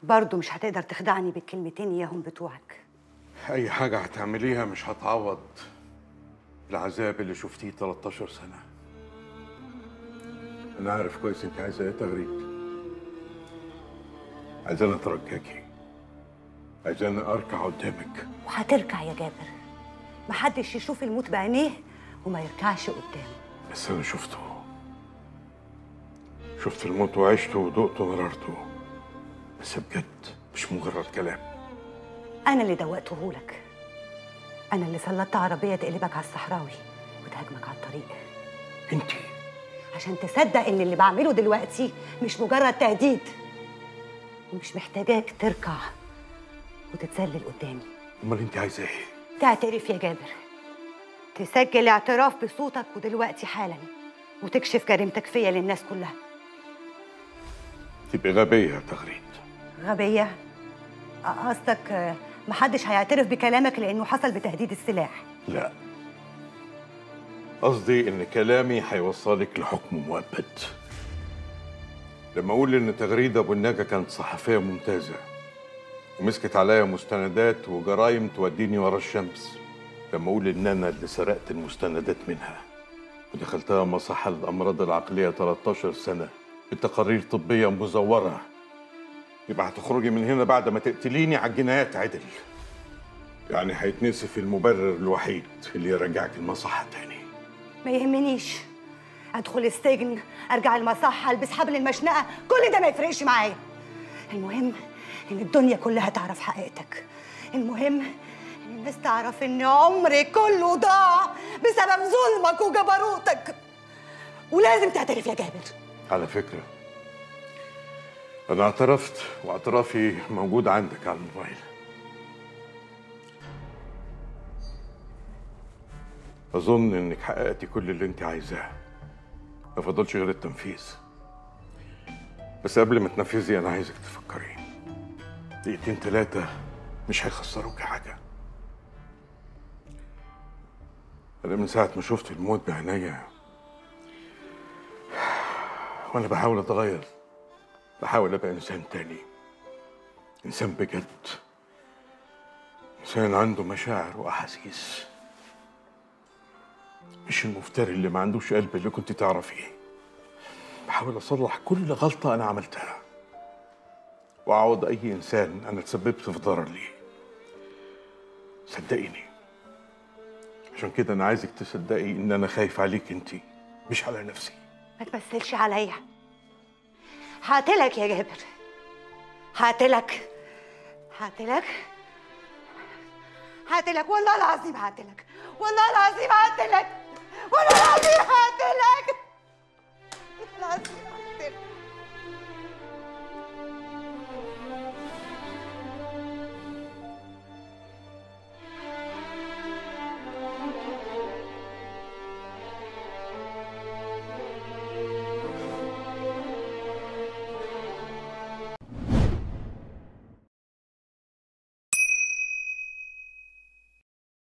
برضه مش هتقدر تخدعني بالكلمتين اياهم بتوعك اي حاجه هتعمليها مش هتعوض العذاب اللي شفتيه 13 سنه انا عارف كويس انت عايزه ايه تغريد عايزاني اترجاكي عايزاني اركع قدامك وهتركع يا جابر محدش يشوف الموت بعينيه وما يركعش قدامه بس انا شفته شفت الموت وعشته ودقته ومررته بس بجد مش مجرد كلام انا اللي دوقته لك انا اللي سلطت عربيه تقلبك على الصحراوي وتهاجمك على الطريق انتي عشان تصدق ان اللي بعمله دلوقتي مش مجرد تهديد ومش محتاجاك تركع وتتذلل قدامي امال انت عايزه ايه تعترف يا جابر تسجل اعتراف بصوتك ودلوقتي حالا وتكشف جريمتك فيا للناس كلها تبقي غبيه يا تغريد غبية أ- قصدك آه، محدش هيعترف بكلامك لأنه حصل بتهديد السلاح لا قصدي ان كلامي هيوصلك لحكم مؤبد لما اقول ان تغريده ابو النجا كانت صحفيه ممتازه ومسكت عليا مستندات وجرايم توديني ورا الشمس لما اقول ان انا اللي سرقت المستندات منها ودخلتها مصحة الامراض العقليه 13 سنه بتقارير طبيه مزوره يبقى هتخرجي من هنا بعد ما تقتليني على الجنايات عدل يعني هيتنسف المبرر الوحيد اللي يرجعك المصحة تاني ما يهمنيش أدخل السجن أرجع المصحة ألبس حبل المشنقة كل ده ما يفرقش معايا المهم إن الدنيا كلها تعرف حقيقتك المهم إن الناس تعرف إن عمري كله ضاع بسبب ظلمك وجبروتك ولازم تعترف يا جابر على فكرة أنا اعترفت واعترافي موجود عندك على الموبايل أظن إنك حققتي كل اللي أنت عايزاه ما فضلش غير التنفيذ بس قبل ما تنفذي أنا عايزك تفكري دقيقتين تلاتة مش هيخسروك حاجة أنا من ساعة ما شفت الموت بعينيا وانا بحاول اتغير بحاول ابقى انسان تاني انسان بجد انسان عنده مشاعر واحاسيس مش المفتري اللي ما عندوش قلب اللي كنت تعرفيه بحاول اصلح كل غلطه انا عملتها واعوض اي انسان انا تسببت في ضرر ليه صدقيني عشان كده انا عايزك تصدقي ان انا خايف عليك انت مش على نفسي ما تمثلش عليا هقتلك يا جابر هقتلك هقتلك هقتلك والله العظيم هقتلك والله العظيم هقتلك والله